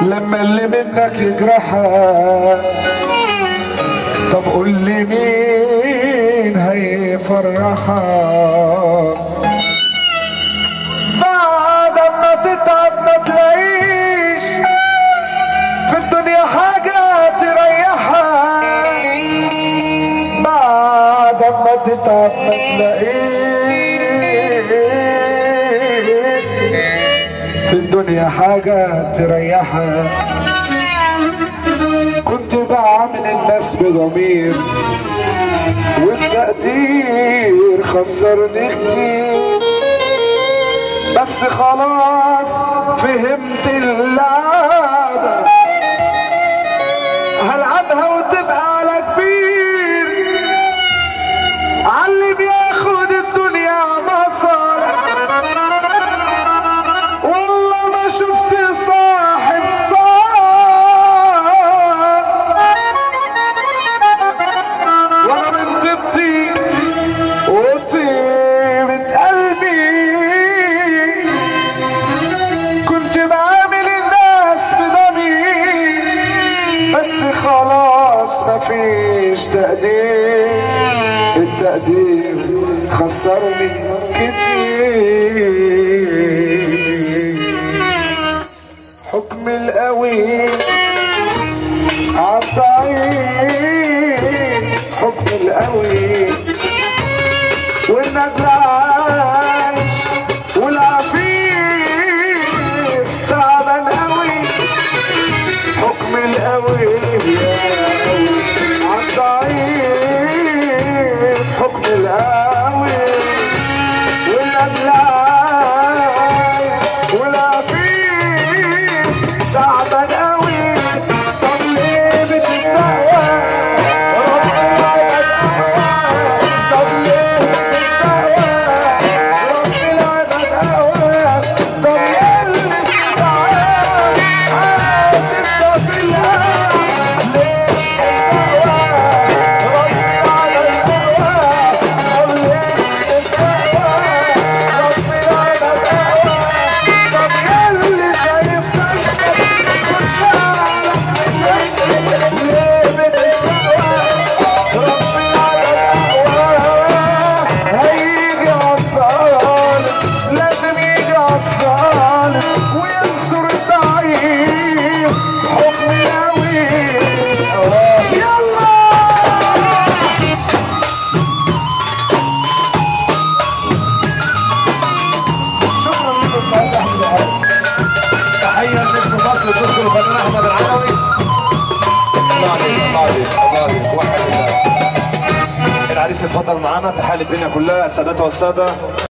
لما اللي منك يجرحك طب قول لي مين هيفرحك بعد ما تتعب ما تلاقيش في الدنيا حاجة تريحك بعد ما تتعب ما تلاقيش في الدنيا حاجة تريحك كنت بعمل الناس بضمير والتقدير خسرني كتير بس خلاص فهمت اللعبة هلعبها وتبقى على كبير علي بياخد الدنيا مصالح والله ما شفت صاحب صالح وانا من طيبتي وطيبة قلبي كنت بعامل الناس بضمير بس خلاص مفيش تقدير التقدير خسرني كتير حكم القوي عالضعيف حكم القوي والنجل عايش والعفيف تعبان قوي حكم القوي يا قوي عالضعيف حكم القوي والنجل عايش والعفيف تعبان قوي طب ليه بتستهوى ربنا يتقوى طب ليه بتستهوى ربنا يتقوى طب اللي استدعى حاسب ده في الهوى ليه بتستهوى ربنا يتقوى طب ليه بتستهوى ربنا يتقوى طب اللي شايف نفسك لازم يجي عالصالح وينصر الضعيف حكم قوي يلا شكرا لكم سعيد احمد العربي تحية لنجم مصر تشكر الفنان احمد العلوي الله عليك الله عليك الله عليك وحد الله العريس اتفضل معانا تحية للدنيا كلها السادات والسادة